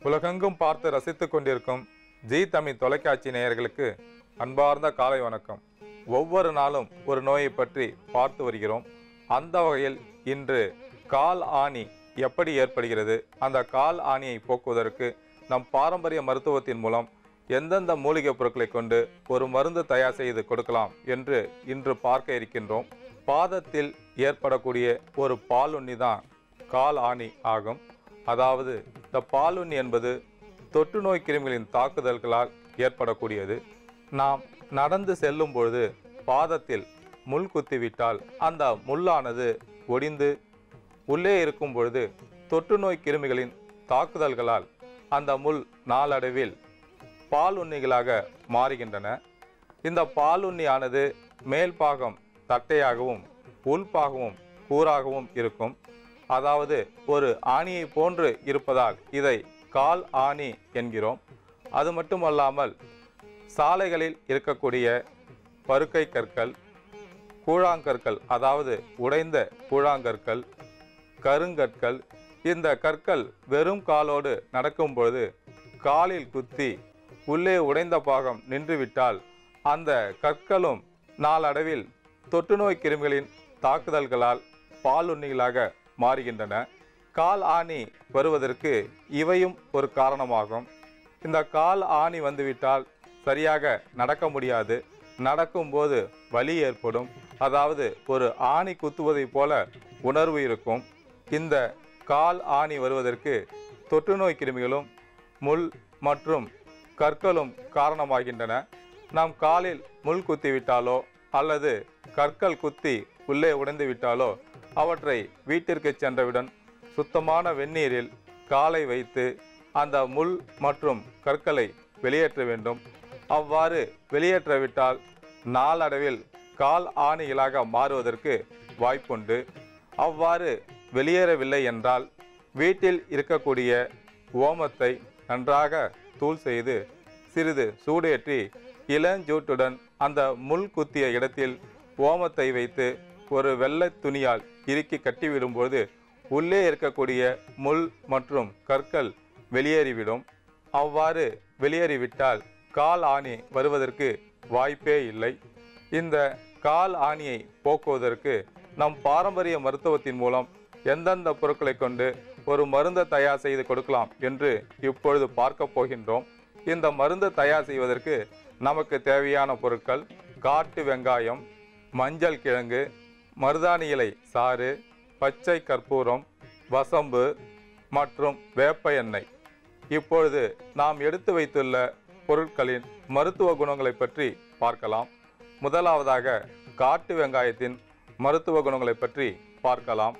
உலகெங்கும் பார்த்து ரசித்துக் கொண்டிருக்கும் ஜி தமிழ் தொலைக்காட்சி நேயர்களுக்கு அன்பார்ந்த காலை வணக்கம் ஒவ்வொரு நாளும் ஒரு நோயை பற்றி பார்த்து வருகிறோம் அந்த வகையில் இன்று கால் ஆணி எப்படி ஏற்படுகிறது அந்த கால் ஆணியை போக்குவதற்கு நம் பாரம்பரிய மருத்துவத்தின் மூலம் எந்தெந்த மூலிகைப் பொருட்களை கொண்டு ஒரு மருந்து தயார் செய்து கொடுக்கலாம் என்று இன்று பார்க்க இருக்கின்றோம் பாதத்தில் ஏற்படக்கூடிய ஒரு பாலுண்ணி தான் கால் ஆணி ஆகும் அதாவது இந்த பாலுண்ணி என்பது தொற்று நோய் கிருமிகளின் தாக்குதல்களால் ஏற்படக்கூடியது நாம் நடந்து செல்லும் பொழுது பாதத்தில் முள் குத்திவிட்டால் அந்த முள்ளானது ஒடிந்து உள்ளே இருக்கும் பொழுது தொற்று நோய் கிருமிகளின் தாக்குதல்களால் அந்த முள் நாளடைவில் பாலுண்ணிகளாக மாறுகின்றன இந்த பாலுண்ணியானது மேல் பாகம் தட்டையாகவும் உள்பாகமும் கூராகவும் இருக்கும் அதாவது ஒரு ஆணியை போன்று இருப்பதால் இதை கால் ஆணி என்கிறோம் அது மட்டுமல்லாமல் சாலைகளில் இருக்கக்கூடிய பருக்கை கற்கள் கூழாங்கற்கள் அதாவது உடைந்த கூழாங்கற்கள் கருங்கற்கள் இந்த கற்கள் வெறும் காலோடு நடக்கும் பொழுது காலில் குத்தி உள்ளே உடைந்த பாகம் நின்றுவிட்டால் அந்த கற்களும் நாளடைவில் தொற்றுநோய் கிருமிகளின் தாக்குதல்களால் பாலுண்ணிகளாக மாறுகின்றன கால் ஆணி வருவதற்கு இவையும் ஒரு காரணமாகும் இந்த கால் ஆணி வந்துவிட்டால் சரியாக நடக்க முடியாது நடக்கும்போது வலி ஏற்படும் அதாவது ஒரு ஆணி குத்துவதைப் போல உணர்வு இருக்கும் இந்த கால் ஆணி வருவதற்கு தொற்றுநோய் கிருமிகளும் முள் மற்றும் கற்களும் காரணமாகின்றன நாம் காலில் முள் குத்திவிட்டாலோ அல்லது கற்கள் குத்தி உள்ளே உடைந்து விட்டாலோ அவற்றை வீட்டிற்கு சென்றவுடன் சுத்தமான வெந்நீரில் காலை வைத்து அந்த முள் மற்றும் கற்களை வெளியேற்ற வேண்டும் அவ்வாறு வெளியேற்றவிட்டால் நாளடைவில் கால் ஆணிகளாக மாறுவதற்கு வாய்ப்புண்டு அவ்வாறு வெளியேறவில்லை என்றால் வீட்டில் இருக்கக்கூடிய ஓமத்தை நன்றாக தூள் செய்து சிறிது சூடேற்றி இளஞ்சூட்டுடன் அந்த முள் குத்திய இடத்தில் ஓமத்தை வைத்து ஒரு வெள்ளை துணியால் இறுக்கி கட்டிவிடும்போது உள்ளே இருக்கக்கூடிய முள் மற்றும் கற்கள் வெளியேறிவிடும் அவ்வாறு வெளியேறிவிட்டால் கால் ஆணி வருவதற்கு வாய்ப்பே இல்லை இந்த கால் ஆணியை போக்குவதற்கு நம் பாரம்பரிய மருத்துவத்தின் மூலம் எந்தெந்த பொருட்களை கொண்டு ஒரு மருந்து தயார் செய்து கொடுக்கலாம் என்று இப்பொழுது பார்க்க போகின்றோம் இந்த மருந்து தயார் செய்வதற்கு நமக்கு தேவையான பொருட்கள் காட்டு வெங்காயம் மஞ்சள் கிழங்கு மருதாணி இலை சாறு பச்சை கற்பூரம் வசம்பு மற்றும் வேப்ப எண்ணெய் இப்பொழுது நாம் எடுத்து வைத்துள்ள பொருட்களின் மருத்துவ குணங்களை பற்றி பார்க்கலாம் முதலாவதாக காட்டு வெங்காயத்தின் மருத்துவ குணங்களை பற்றி பார்க்கலாம்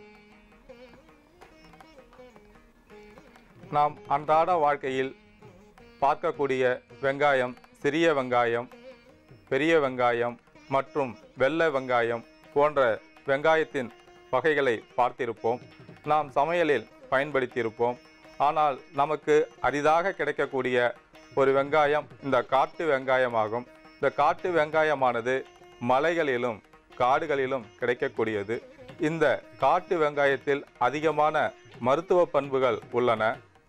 நாம் அன்றாட வாழ்க்கையில் பார்க்கக்கூடிய வெங்காயம் சிறிய வெங்காயம் பெரிய வெங்காயம் மற்றும் வெள்ளை வெங்காயம் போன்ற வெங்காயத்தின் வகைகளை பார்த்திருப்போம் நாம் சமையலில் பயன்படுத்தியிருப்போம் ஆனால் நமக்கு அரிதாக கிடைக்கக்கூடிய ஒரு வெங்காயம் இந்த காட்டு வெங்காயமாகும் இந்த காட்டு வெங்காயமானது மலைகளிலும் காடுகளிலும் கிடைக்கக்கூடியது இந்த காட்டு வெங்காயத்தில் அதிகமான மருத்துவ பண்புகள் உள்ளன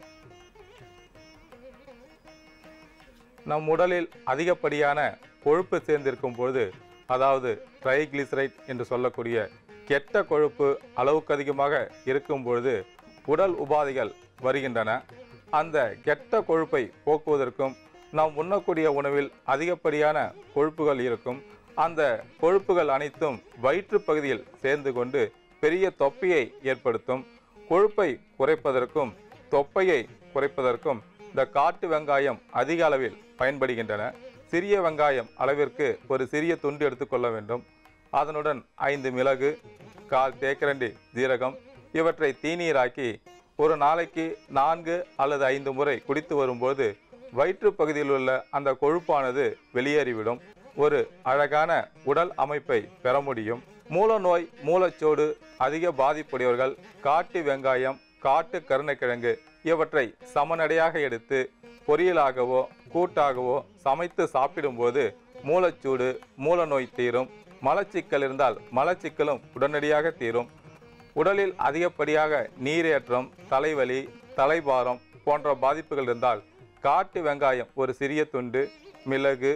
நம் உடலில் அதிகப்படியான கொழுப்பு சேர்ந்திருக்கும் பொழுது அதாவது ட்ரைகிளிசரைட் என்று சொல்லக்கூடிய கெட்ட கொழுப்பு அளவுக்கு அதிகமாக இருக்கும் பொழுது உடல் உபாதைகள் வருகின்றன அந்த கெட்ட கொழுப்பை போக்குவதற்கும் நாம் உண்ணக்கூடிய உணவில் அதிகப்படியான கொழுப்புகள் இருக்கும் அந்த கொழுப்புகள் அனைத்தும் வயிற்று பகுதியில் சேர்ந்து கொண்டு பெரிய தொப்பையை ஏற்படுத்தும் கொழுப்பை குறைப்பதற்கும் தொப்பையை குறைப்பதற்கும் இந்த காட்டு வெங்காயம் அதிக அளவில் பயன்படுகின்றன சிறிய வெங்காயம் அளவிற்கு ஒரு சிறிய துண்டு எடுத்துக்கொள்ள வேண்டும் அதனுடன் ஐந்து மிளகு கால் தேக்கரண்டி ஜீரகம் இவற்றை தீநீராக்கி ஒரு நாளைக்கு நான்கு அல்லது ஐந்து முறை குடித்து வரும்போது வயிற்று பகுதியில் உள்ள அந்த கொழுப்பானது வெளியேறிவிடும் ஒரு அழகான உடல் அமைப்பை பெற முடியும் மூலநோய் மூலச்சோடு அதிக பாதிப்புடையவர்கள் காட்டு வெங்காயம் காட்டு கருணைக்கிழங்கு இவற்றை சமநடையாக எடுத்து பொரியலாகவோ கூட்டாகவோ சமைத்து சாப்பிடும்போது மூலச்சூடு மூலநோய் தீரும் மலச்சிக்கல் இருந்தால் மலச்சிக்கலும் உடனடியாக தீரும் உடலில் அதிகப்படியாக நீரேற்றம் தலைவலி தலைபாரம் போன்ற பாதிப்புகள் இருந்தால் காட்டு வெங்காயம் ஒரு சிறிய துண்டு மிளகு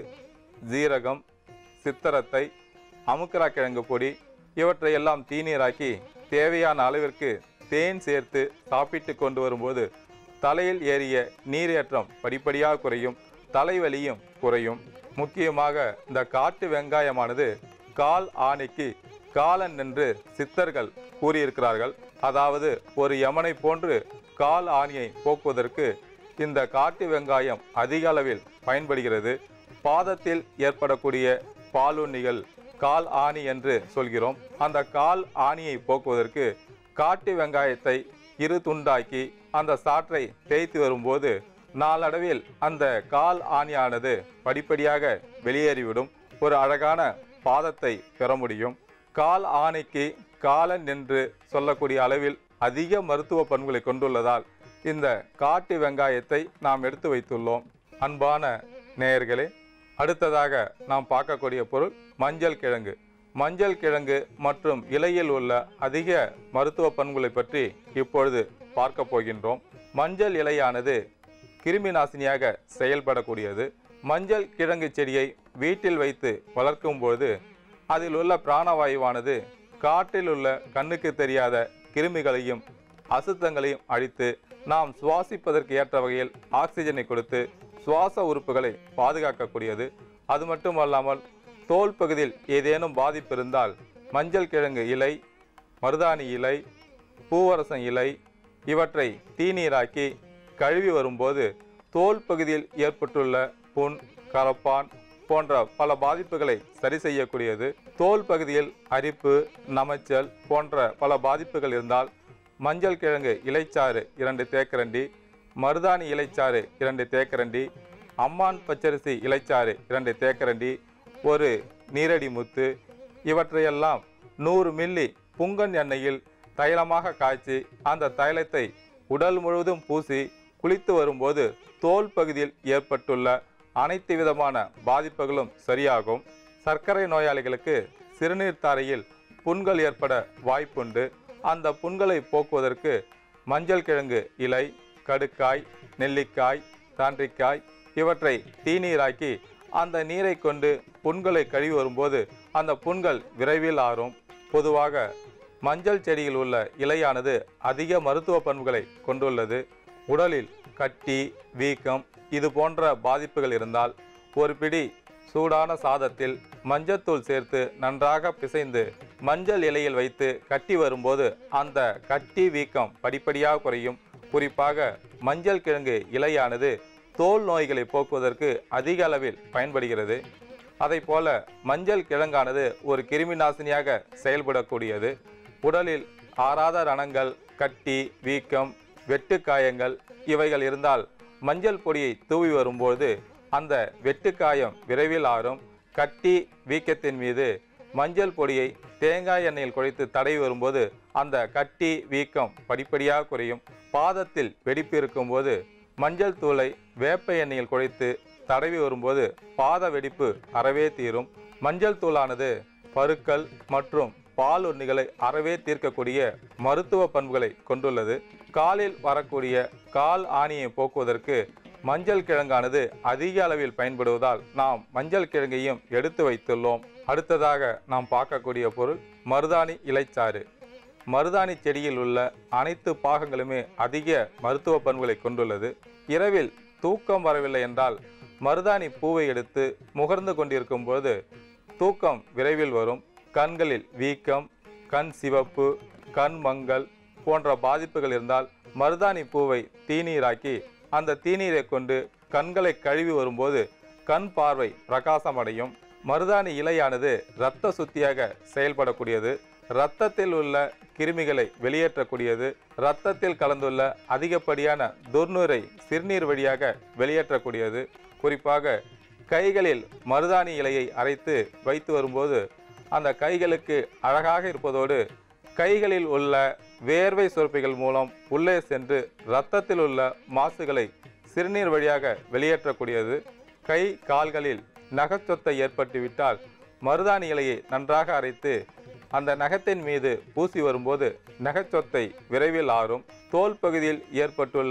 ஜீரகம் சித்தரத்தை அமுக்கரா கிழங்கு பொடி இவற்றை எல்லாம் தீநீராக்கி தேவையான அளவிற்கு தேன் சேர்த்து சாப்பிட்டு கொண்டு வரும்போது தலையில் ஏறிய நீரேற்றம் படிப்படியாக குறையும் தலைவலியும் குறையும் முக்கியமாக இந்த காட்டு வெங்காயமானது கால் ஆணைக்கு காலன் என்று சித்தர்கள் கூறியிருக்கிறார்கள் அதாவது ஒரு யமனை போன்று கால் ஆணியை போக்குவதற்கு இந்த காட்டு வெங்காயம் அதிக அளவில் பயன்படுகிறது பாதத்தில் ஏற்படக்கூடிய பாலுண்ணிகள் கால் ஆணி என்று சொல்கிறோம் அந்த கால் ஆணியை போக்குவதற்கு காட்டு வெங்காயத்தை இரு துண்டாக்கி அந்த சாற்றை தேய்த்து வரும்போது நாளடைவில் அந்த கால் ஆணியானது படிப்படியாக வெளியேறிவிடும் ஒரு அழகான பாதத்தை பெற முடியும் கால் ஆணைக்கு காலன் என்று சொல்லக்கூடிய அளவில் அதிக மருத்துவ பண்புகளை கொண்டுள்ளதால் இந்த காட்டு வெங்காயத்தை நாம் எடுத்து வைத்துள்ளோம் அன்பான நேயர்களே அடுத்ததாக நாம் பார்க்கக்கூடிய பொருள் மஞ்சள் கிழங்கு மஞ்சள் கிழங்கு மற்றும் இலையில் உள்ள அதிக மருத்துவ பண்புகளை பற்றி இப்பொழுது பார்க்க போகின்றோம் மஞ்சள் இலையானது கிருமி நாசினியாக செயல்படக்கூடியது மஞ்சள் கிழங்கு செடியை வீட்டில் வைத்து வளர்க்கும் பொழுது அதில் உள்ள பிராணவாயுவானது காற்றில் உள்ள கண்ணுக்கு தெரியாத கிருமிகளையும் அசுத்தங்களையும் அழித்து நாம் சுவாசிப்பதற்கு ஏற்ற வகையில் ஆக்சிஜனை கொடுத்து சுவாச உறுப்புகளை பாதுகாக்கக்கூடியது அது மட்டுமல்லாமல் தோல் பகுதியில் ஏதேனும் பாதிப்பு இருந்தால் மஞ்சள் கிழங்கு இலை மருதாணி இலை பூவரசம் இலை இவற்றை தீநீராக்கி கழுவி வரும்போது தோல் பகுதியில் ஏற்பட்டுள்ள புண் கரப்பான் போன்ற பல பாதிப்புகளை சரி செய்யக்கூடியது தோல் பகுதியில் அரிப்பு நமைச்சல் போன்ற பல பாதிப்புகள் இருந்தால் மஞ்சள் கிழங்கு இலைச்சாறு இரண்டு தேக்கரண்டி மருதாணி இலைச்சாறு இரண்டு தேக்கரண்டி அம்மான் பச்சரிசி இலைச்சாறு இரண்டு தேக்கரண்டி ஒரு நீரடி முத்து இவற்றையெல்லாம் நூறு மில்லி புங்கன் எண்ணெயில் தைலமாக காய்ச்சி அந்த தைலத்தை உடல் முழுவதும் பூசி குளித்து வரும்போது தோல் பகுதியில் ஏற்பட்டுள்ள அனைத்து விதமான பாதிப்புகளும் சரியாகும் சர்க்கரை நோயாளிகளுக்கு சிறுநீர் தாரையில் புண்கள் ஏற்பட வாய்ப்புண்டு அந்த புண்களை போக்குவதற்கு மஞ்சள் கிழங்கு இலை கடுக்காய் நெல்லிக்காய் தாண்டிக்காய் இவற்றை தீநீராக்கி அந்த நீரை கொண்டு புண்களை கழுவி வரும்போது அந்த புண்கள் விரைவில் ஆறும் பொதுவாக மஞ்சள் செடியில் உள்ள இலையானது அதிக மருத்துவ பண்புகளை கொண்டுள்ளது உடலில் கட்டி வீக்கம் இது போன்ற பாதிப்புகள் இருந்தால் ஒரு பிடி சூடான சாதத்தில் மஞ்சத்தூள் சேர்த்து நன்றாக பிசைந்து மஞ்சள் இலையில் வைத்து கட்டி வரும்போது அந்த கட்டி வீக்கம் படிப்படியாக குறையும் குறிப்பாக மஞ்சள் கிழங்கு இலையானது தோல் நோய்களை போக்குவதற்கு அதிக அளவில் பயன்படுகிறது அதை போல மஞ்சள் கிழங்கானது ஒரு கிருமி நாசினியாக செயல்படக்கூடியது உடலில் ஆறாத ரணங்கள் கட்டி வீக்கம் வெட்டுக்காயங்கள் இவைகள் இருந்தால் மஞ்சள் பொடியை தூவி வரும்போது அந்த வெட்டுக்காயம் விரைவில் ஆறும் கட்டி வீக்கத்தின் மீது மஞ்சள் பொடியை தேங்காய் எண்ணெயில் குழைத்து தடவி வரும்போது அந்த கட்டி வீக்கம் படிப்படியாக குறையும் பாதத்தில் வெடிப்பு இருக்கும்போது மஞ்சள் தூளை வேப்ப எண்ணெயில் குழைத்து தடவி வரும்போது பாத வெடிப்பு அறவே தீரும் மஞ்சள் தூளானது பருக்கள் மற்றும் பால் உண்ணிகளை அறவே தீர்க்கக்கூடிய மருத்துவ பண்புகளை கொண்டுள்ளது காலில் வரக்கூடிய கால் ஆணியை போக்குவதற்கு மஞ்சள் கிழங்கானது அதிக அளவில் பயன்படுவதால் நாம் மஞ்சள் கிழங்கையும் எடுத்து வைத்துள்ளோம் அடுத்ததாக நாம் பார்க்கக்கூடிய பொருள் மருதாணி இலைச்சாறு மருதாணி செடியில் உள்ள அனைத்து பாகங்களுமே அதிக மருத்துவ பண்புகளை கொண்டுள்ளது இரவில் தூக்கம் வரவில்லை என்றால் மருதாணி பூவை எடுத்து முகர்ந்து கொண்டிருக்கும் பொழுது தூக்கம் விரைவில் வரும் கண்களில் வீக்கம் கண் சிவப்பு கண் மங்கல் போன்ற பாதிப்புகள் இருந்தால் மருதாணி பூவை தீநீராக்கி அந்த தீநீரை கொண்டு கண்களை கழுவி வரும்போது கண் பார்வை பிரகாசமடையும் மருதாணி இலையானது இரத்த சுத்தியாக செயல்படக்கூடியது இரத்தத்தில் உள்ள கிருமிகளை வெளியேற்றக்கூடியது இரத்தத்தில் கலந்துள்ள அதிகப்படியான துர்நீரை சிறுநீர் வழியாக வெளியேற்றக்கூடியது குறிப்பாக கைகளில் மருதாணி இலையை அரைத்து வைத்து வரும்போது அந்த கைகளுக்கு அழகாக இருப்பதோடு கைகளில் உள்ள வேர்வை சுரப்பிகள் மூலம் உள்ளே சென்று இரத்தத்தில் உள்ள மாசுகளை சிறுநீர் வழியாக வெளியேற்றக்கூடியது கை கால்களில் நகச்சொத்தை ஏற்பட்டுவிட்டால் மருதாணி இலையை நன்றாக அரைத்து அந்த நகத்தின் மீது பூசி வரும்போது நகைச்சொத்தை விரைவில் ஆறும் தோல் பகுதியில் ஏற்பட்டுள்ள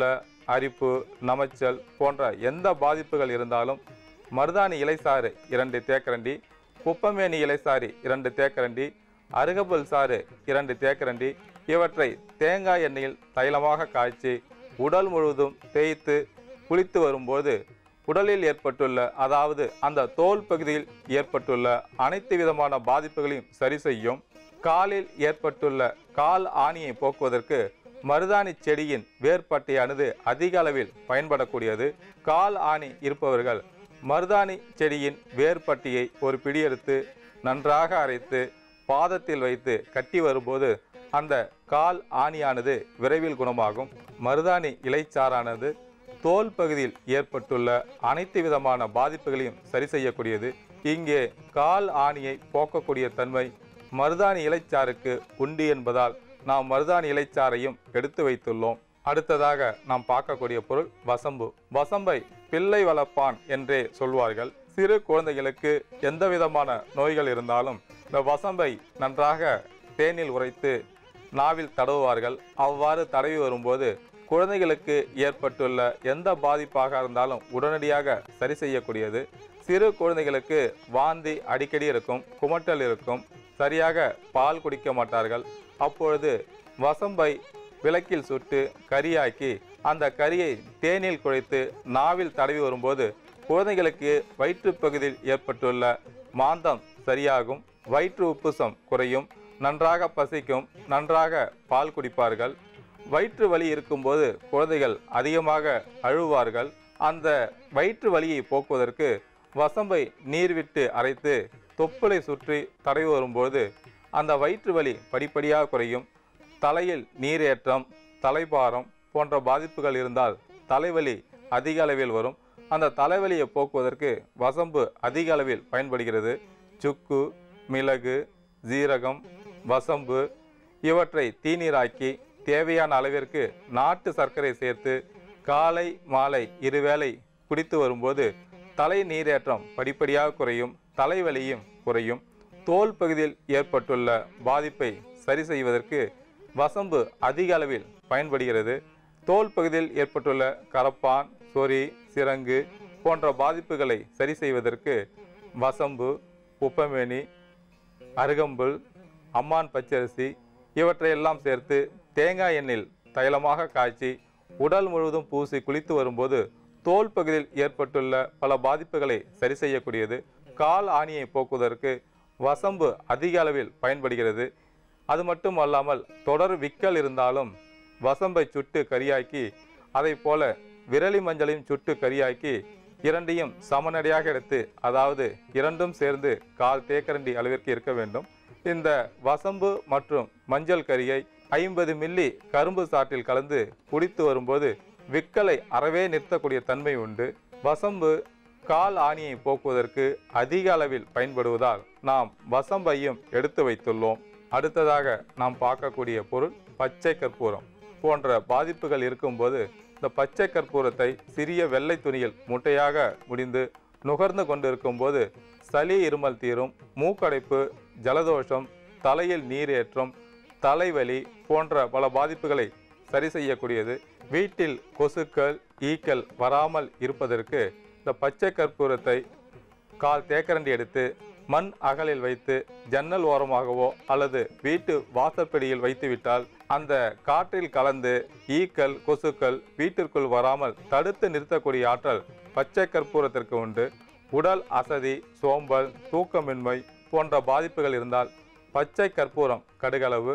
அரிப்பு நமைச்சல் போன்ற எந்த பாதிப்புகள் இருந்தாலும் மருதாணி இலைசாறு இரண்டு தேக்கரண்டி குப்பமேனி இலைசாறு இரண்டு தேக்கரண்டி அருகம்புல் சாறு இரண்டு தேக்கரண்டி இவற்றை தேங்காய் எண்ணெயில் தைலமாக காய்ச்சி உடல் முழுவதும் தேய்த்து குளித்து வரும்போது உடலில் ஏற்பட்டுள்ள அதாவது அந்த தோல் பகுதியில் ஏற்பட்டுள்ள அனைத்து விதமான பாதிப்புகளையும் சரி செய்யும் காலில் ஏற்பட்டுள்ள கால் ஆணியை போக்குவதற்கு மருதாணி செடியின் வேர்பட்டையானது அதிக அளவில் பயன்படக்கூடியது கால் ஆணி இருப்பவர்கள் மருதாணி செடியின் வேர்பட்டியை ஒரு பிடி எடுத்து நன்றாக அரைத்து பாதத்தில் வைத்து கட்டி வரும்போது அந்த கால் ஆணியானது விரைவில் குணமாகும் மருதாணி இலைச்சாறானது தோல் பகுதியில் ஏற்பட்டுள்ள அனைத்து விதமான பாதிப்புகளையும் சரி செய்யக்கூடியது இங்கே கால் ஆணியை போக்கக்கூடிய தன்மை மருதாணி இலைச்சாறுக்கு உண்டு என்பதால் நாம் மருதாணி இலைச்சாறையும் எடுத்து வைத்துள்ளோம் அடுத்ததாக நாம் பார்க்கக்கூடிய பொருள் வசம்பு வசம்பை பிள்ளை வளர்ப்பான் என்றே சொல்வார்கள் சிறு குழந்தைகளுக்கு எந்த விதமான நோய்கள் இருந்தாலும் இந்த வசம்பை நன்றாக தேனில் உரைத்து நாவில் தடவுவார்கள் அவ்வாறு தடவி வரும்போது குழந்தைகளுக்கு ஏற்பட்டுள்ள எந்த பாதிப்பாக இருந்தாலும் உடனடியாக சரி செய்யக்கூடியது சிறு குழந்தைகளுக்கு வாந்தி அடிக்கடி இருக்கும் குமட்டல் இருக்கும் சரியாக பால் குடிக்க மாட்டார்கள் அப்பொழுது வசம்பை விளக்கில் சுட்டு கரியாக்கி அந்த கரியை தேனில் குழைத்து நாவில் தடவி வரும்போது குழந்தைகளுக்கு வயிற்றுப் பகுதியில் ஏற்பட்டுள்ள மாந்தம் சரியாகும் வயிற்று உப்புசம் குறையும் நன்றாக பசிக்கும் நன்றாக பால் குடிப்பார்கள் வயிற்று வலி இருக்கும்போது குழந்தைகள் அதிகமாக அழுவார்கள் அந்த வயிற்று வலியை போக்குவதற்கு வசம்பை நீர் விட்டு அரைத்து தொப்புளை சுற்றி தடவி வரும்போது அந்த வயிற்று வலி படிப்படியாக குறையும் தலையில் நீரேற்றம் தலைபாரம் போன்ற பாதிப்புகள் இருந்தால் தலைவலி அதிக அளவில் வரும் அந்த தலைவலியை போக்குவதற்கு வசம்பு அதிக அளவில் பயன்படுகிறது சுக்கு மிளகு ஜீரகம் வசம்பு இவற்றை தீநீராக்கி தேவையான அளவிற்கு நாட்டு சர்க்கரை சேர்த்து காலை மாலை இருவேளை குடித்து வரும்போது தலை நீரேற்றம் படிப்படியாக குறையும் தலைவலியும் குறையும் தோல் பகுதியில் ஏற்பட்டுள்ள பாதிப்பை சரி செய்வதற்கு வசம்பு அதிக அளவில் பயன்படுகிறது தோல் பகுதியில் ஏற்பட்டுள்ள கரப்பான் சொறி சிரங்கு போன்ற பாதிப்புகளை சரி செய்வதற்கு வசம்பு உப்பமேனி அருகம்புல் அம்மான் பச்சரிசி இவற்றையெல்லாம் சேர்த்து தேங்காய் எண்ணெயில் தைலமாக காய்ச்சி உடல் முழுவதும் பூசி குளித்து வரும்போது தோல் பகுதியில் ஏற்பட்டுள்ள பல பாதிப்புகளை சரி செய்யக்கூடியது கால் ஆணியை போக்குவதற்கு வசம்பு அதிக அளவில் பயன்படுகிறது அது மட்டும் அல்லாமல் தொடர் விக்கல் இருந்தாலும் வசம்பை சுட்டு கரியாக்கி அதை போல விரலி மஞ்சளையும் சுட்டு கரியாக்கி இரண்டையும் சமநடையாக எடுத்து அதாவது இரண்டும் சேர்ந்து கால் தேக்கரண்டி அளவிற்கு இருக்க வேண்டும் இந்த வசம்பு மற்றும் மஞ்சள் கரியை ஐம்பது மில்லி கரும்பு சாற்றில் கலந்து குடித்து வரும்போது விக்கலை அறவே நிறுத்தக்கூடிய தன்மை உண்டு வசம்பு கால் ஆணியை போக்குவதற்கு அதிக அளவில் பயன்படுவதால் நாம் வசம்பையும் எடுத்து வைத்துள்ளோம் அடுத்ததாக நாம் பார்க்கக்கூடிய பொருள் பச்சை கற்பூரம் போன்ற பாதிப்புகள் இருக்கும்போது இந்த பச்சை கற்பூரத்தை சிறிய வெள்ளை துணியில் முட்டையாக முடிந்து நுகர்ந்து கொண்டிருக்கும்போது சளி இருமல் தீரும் மூக்கடைப்பு ஜலதோஷம் தலையில் நீரேற்றம் தலைவலி போன்ற பல பாதிப்புகளை சரி செய்யக்கூடியது வீட்டில் கொசுக்கள் ஈக்கள் வராமல் இருப்பதற்கு இந்த பச்சை கற்பூரத்தை கால் தேக்கரண்டி எடுத்து மண் அகலில் வைத்து ஜன்னல் ஓரமாகவோ அல்லது வீட்டு வாசற்படியில் வைத்துவிட்டால் அந்த காற்றில் கலந்து ஈக்கள் கொசுக்கள் வீட்டிற்குள் வராமல் தடுத்து நிறுத்தக்கூடிய ஆற்றல் பச்சை கற்பூரத்திற்கு உண்டு உடல் அசதி சோம்பல் தூக்கமின்மை போன்ற பாதிப்புகள் இருந்தால் பச்சை கற்பூரம் கடுகளவு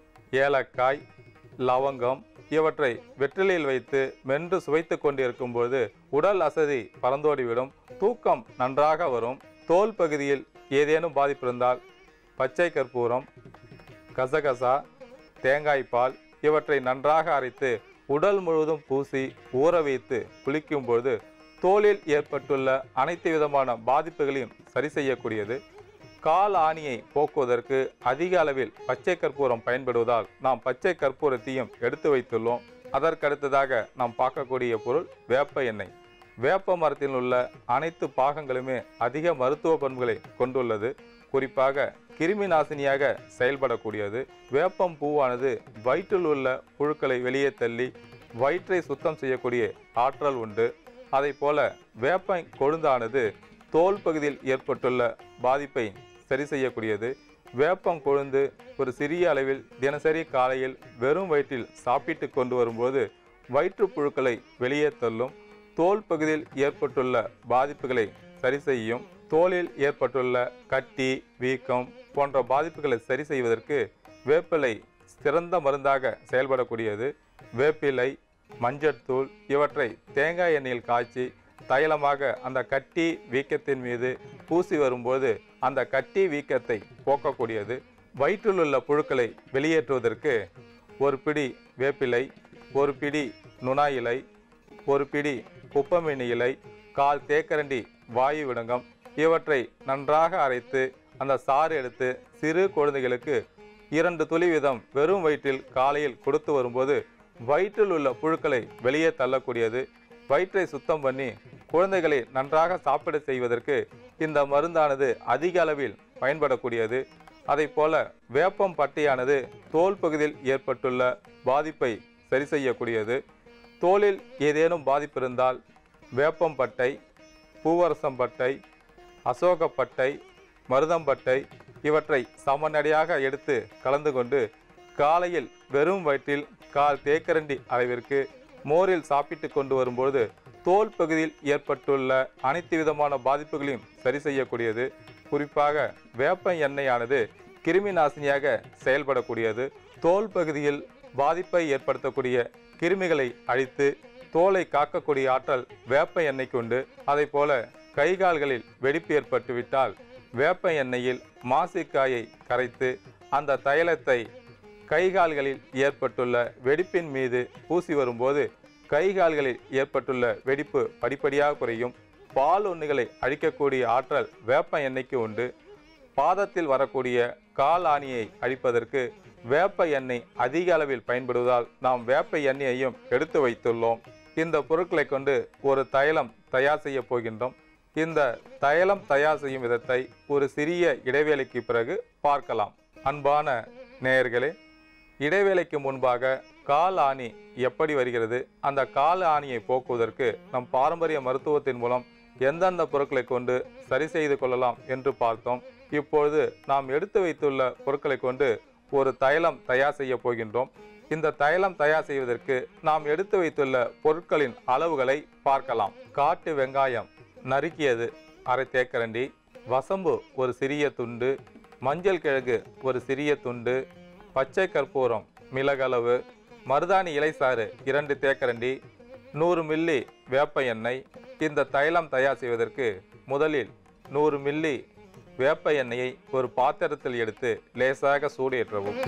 ஏலக்காய் லவங்கம் இவற்றை வெற்றிலையில் வைத்து மென்று சுவைத்து கொண்டிருக்கும்போது உடல் அசதி பறந்தோடிவிடும் தூக்கம் நன்றாக வரும் தோல் பகுதியில் ஏதேனும் பாதிப்பு இருந்தால் பச்சை கற்பூரம் கசகசா தேங்காய் பால் இவற்றை நன்றாக அரைத்து உடல் முழுவதும் பூசி ஊற வைத்து குளிக்கும்போது தோலில் ஏற்பட்டுள்ள அனைத்து விதமான பாதிப்புகளையும் சரி செய்யக்கூடியது கால் ஆணியை போக்குவதற்கு அதிக அளவில் பச்சை கற்பூரம் பயன்படுவதால் நாம் பச்சை கற்பூரத்தையும் எடுத்து வைத்துள்ளோம் அதற்கடுத்ததாக நாம் பார்க்கக்கூடிய பொருள் வேப்ப எண்ணெய் வேப்ப மரத்தில் உள்ள அனைத்து பாகங்களுமே அதிக மருத்துவ பண்புகளை கொண்டுள்ளது குறிப்பாக கிருமி நாசினியாக செயல்படக்கூடியது வேப்பம் பூவானது வயிற்றில் உள்ள புழுக்களை வெளியே தள்ளி வயிற்றை சுத்தம் செய்யக்கூடிய ஆற்றல் உண்டு அதை போல வேப்ப கொழுந்தானது தோல் பகுதியில் ஏற்பட்டுள்ள பாதிப்பை சரி செய்யக்கூடியது வேப்பம் கொழுந்து ஒரு சிறிய அளவில் தினசரி காலையில் வெறும் வயிற்றில் சாப்பிட்டு கொண்டு வரும்போது வயிற்றுப் புழுக்களை வெளியே தள்ளும் தோல் பகுதியில் ஏற்பட்டுள்ள பாதிப்புகளை சரி செய்யும் தோலில் ஏற்பட்டுள்ள கட்டி வீக்கம் போன்ற பாதிப்புகளை சரி செய்வதற்கு வேப்பிலை சிறந்த மருந்தாக செயல்படக்கூடியது வேப்பிலை மஞ்சள்தூள் இவற்றை தேங்காய் எண்ணெயில் காய்ச்சி தைலமாக அந்த கட்டி வீக்கத்தின் மீது பூசி வரும்போது அந்த கட்டி வீக்கத்தை போக்கக்கூடியது வயிற்றில் உள்ள புழுக்களை வெளியேற்றுவதற்கு ஒரு பிடி வேப்பிலை ஒரு பிடி நுணா இலை ஒரு பிடி குப்பமேனி இலை கால் தேக்கரண்டி வாயு விடங்கம் இவற்றை நன்றாக அரைத்து அந்த சாறு எடுத்து சிறு குழந்தைகளுக்கு இரண்டு துளி வீதம் வெறும் வயிற்றில் காலையில் கொடுத்து வரும்போது வயிற்றில் உள்ள புழுக்களை வெளியே தள்ளக்கூடியது வயிற்றை சுத்தம் பண்ணி குழந்தைகளை நன்றாக சாப்பிட செய்வதற்கு இந்த மருந்தானது அதிக அளவில் பயன்படக்கூடியது அதை போல வேப்பம் பட்டையானது தோல் பகுதியில் ஏற்பட்டுள்ள பாதிப்பை சரி செய்யக்கூடியது தோலில் ஏதேனும் பாதிப்பு இருந்தால் வேப்பம் பட்டை பூவரசம் பட்டை அசோகப்பட்டை மருதம்பட்டை இவற்றை சமநடையாக எடுத்து கலந்து கொண்டு காலையில் வெறும் வயிற்றில் கால் தேக்கரண்டி அளவிற்கு மோரில் சாப்பிட்டு கொண்டு வரும்பொழுது தோல் பகுதியில் ஏற்பட்டுள்ள அனைத்து விதமான பாதிப்புகளையும் சரி செய்யக்கூடியது குறிப்பாக வேப்ப எண்ணெயானது கிருமி நாசினியாக செயல்படக்கூடியது தோல் பகுதியில் பாதிப்பை ஏற்படுத்தக்கூடிய கிருமிகளை அழித்து தோலை காக்கக்கூடிய ஆற்றல் வேப்ப எண்ணெய்க்கு உண்டு அதை போல கை கால்களில் வெடிப்பு ஏற்பட்டு விட்டால் வேப்ப எண்ணெயில் மாசிக்காயை கரைத்து அந்த தைலத்தை கை கால்களில் ஏற்பட்டுள்ள வெடிப்பின் மீது பூசி வரும்போது கை கால்களில் ஏற்பட்டுள்ள வெடிப்பு படிப்படியாக குறையும் பால் ஒண்ணுகளை அழிக்கக்கூடிய ஆற்றல் வேப்ப எண்ணெய்க்கு உண்டு பாதத்தில் வரக்கூடிய கால் ஆணியை அழிப்பதற்கு வேப்ப எண்ணெய் அதிக அளவில் பயன்படுவதால் நாம் வேப்ப எண்ணெயையும் எடுத்து வைத்துள்ளோம் இந்த பொருட்களை கொண்டு ஒரு தைலம் தயார் செய்ய போகின்றோம் இந்த தைலம் தயார் செய்யும் விதத்தை ஒரு சிறிய இடைவேளைக்கு பிறகு பார்க்கலாம் அன்பான நேயர்களே இடைவேளைக்கு முன்பாக கால் ஆணி எப்படி வருகிறது அந்த கால் ஆணியை போக்குவதற்கு நம் பாரம்பரிய மருத்துவத்தின் மூலம் எந்தெந்த பொருட்களை கொண்டு சரி செய்து கொள்ளலாம் என்று பார்த்தோம் இப்பொழுது நாம் எடுத்து வைத்துள்ள பொருட்களை கொண்டு ஒரு தைலம் தயார் செய்ய போகின்றோம் இந்த தைலம் தயார் செய்வதற்கு நாம் எடுத்து வைத்துள்ள பொருட்களின் அளவுகளை பார்க்கலாம் காட்டு வெங்காயம் நறுக்கியது அரை தேக்கரண்டி வசம்பு ஒரு சிறிய துண்டு மஞ்சள் கிழங்கு ஒரு சிறிய துண்டு பச்சை கற்பூரம் மிளகளவு மருதாணி இலைசாறு இரண்டு தேக்கரண்டி நூறு மில்லி வேப்ப எண்ணெய் இந்த தைலம் தயார் செய்வதற்கு முதலில் நூறு மில்லி வேப்ப எண்ணெயை ஒரு பாத்திரத்தில் எடுத்து லேசாக சூடேற்றவும்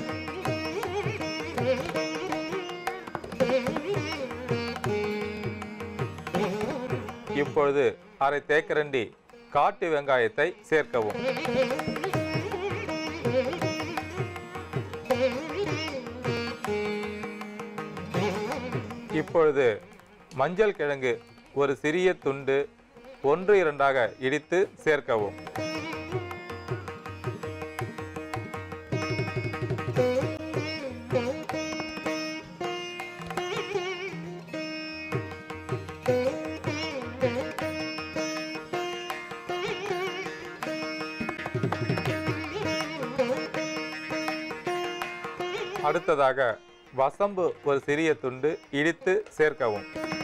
இப்பொழுது அரை தேக்கரண்டி காட்டு வெங்காயத்தை சேர்க்கவும் இப்பொழுது மஞ்சள் கிழங்கு ஒரு சிறிய துண்டு ஒன்று இரண்டாக இடித்து சேர்க்கவும் அடுத்ததாக வசம்பு ஒரு சிறிய துண்டு இடித்து சேர்க்கவும்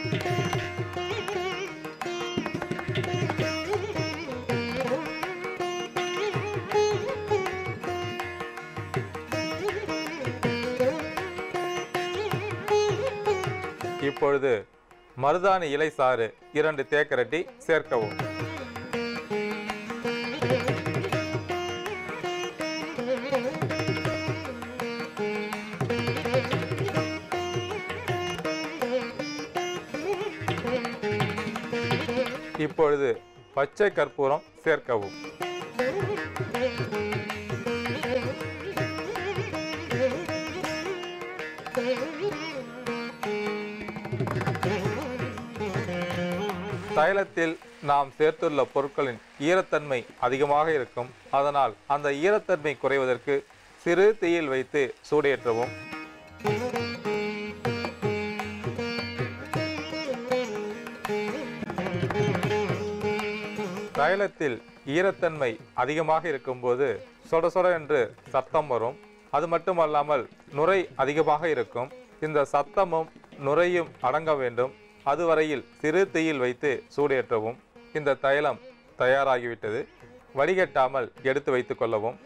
இப்பொழுது மருதாணி இலை சாறு இரண்டு தேக்கரட்டி சேர்க்கவும் இப்பொழுது பச்சை கற்பூரம் சேர்க்கவும் தைலத்தில் நாம் சேர்த்துள்ள பொருட்களின் ஈரத்தன்மை அதிகமாக இருக்கும் அதனால் அந்த ஈரத்தன்மை குறைவதற்கு சிறு தீயில் வைத்து சூடேற்றவும் தைலத்தில் ஈரத்தன்மை அதிகமாக இருக்கும்போது சொட சொட என்று சத்தம் வரும் அது மட்டுமல்லாமல் நுரை அதிகமாக இருக்கும் இந்த சத்தமும் நுரையும் அடங்க வேண்டும் அதுவரையில் சிறு தீயில் வைத்து சூடேற்றவும் இந்த தைலம் தயாராகிவிட்டது வடிகட்டாமல் எடுத்து வைத்துக் கொள்ளவும்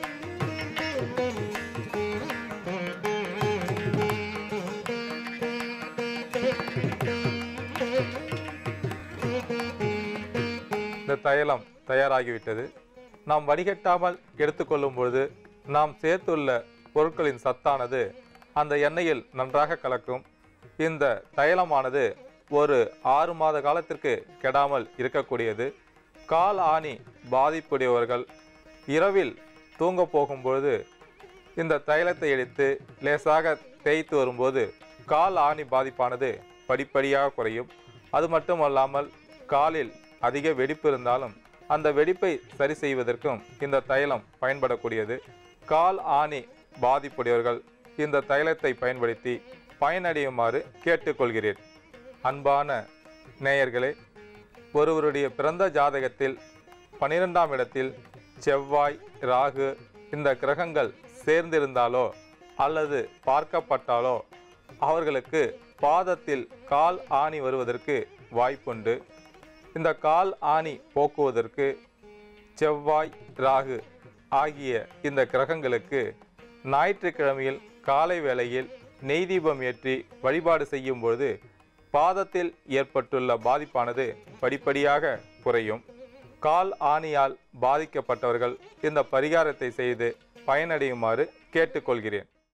இந்த தைலம் தயாராகிவிட்டது நாம் வடிகட்டாமல் எடுத்துக்கொள்ளும் பொழுது நாம் சேர்த்துள்ள பொருட்களின் சத்தானது அந்த எண்ணெயில் நன்றாக கலக்கும் இந்த தைலமானது ஒரு ஆறு மாத காலத்திற்கு கெடாமல் இருக்கக்கூடியது கால் ஆணி பாதிப்புடையவர்கள் இரவில் தூங்க போகும்பொழுது இந்த தைலத்தை எடுத்து லேசாக தேய்த்து வரும்போது கால் ஆணி பாதிப்பானது படிப்படியாக குறையும் அது மட்டுமல்லாமல் காலில் அதிக வெடிப்பு இருந்தாலும் அந்த வெடிப்பை சரி செய்வதற்கும் இந்த தைலம் பயன்படக்கூடியது கால் ஆணி பாதிப்புடையவர்கள் இந்த தைலத்தை பயன்படுத்தி பயனடையுமாறு கேட்டுக்கொள்கிறேன் அன்பான நேயர்களே ஒருவருடைய பிறந்த ஜாதகத்தில் பனிரெண்டாம் இடத்தில் செவ்வாய் ராகு இந்த கிரகங்கள் சேர்ந்திருந்தாலோ அல்லது பார்க்கப்பட்டாலோ அவர்களுக்கு பாதத்தில் கால் ஆணி வருவதற்கு வாய்ப்புண்டு இந்த கால் ஆணி போக்குவதற்கு செவ்வாய் ராகு ஆகிய இந்த கிரகங்களுக்கு ஞாயிற்றுக்கிழமையில் காலை வேளையில் நெய் தீபம் ஏற்றி வழிபாடு செய்யும் பொழுது பாதத்தில் ஏற்பட்டுள்ள பாதிப்பானது படிப்படியாக குறையும் கால் ஆணியால் பாதிக்கப்பட்டவர்கள் இந்த பரிகாரத்தை செய்து பயனடையுமாறு கேட்டுக்கொள்கிறேன்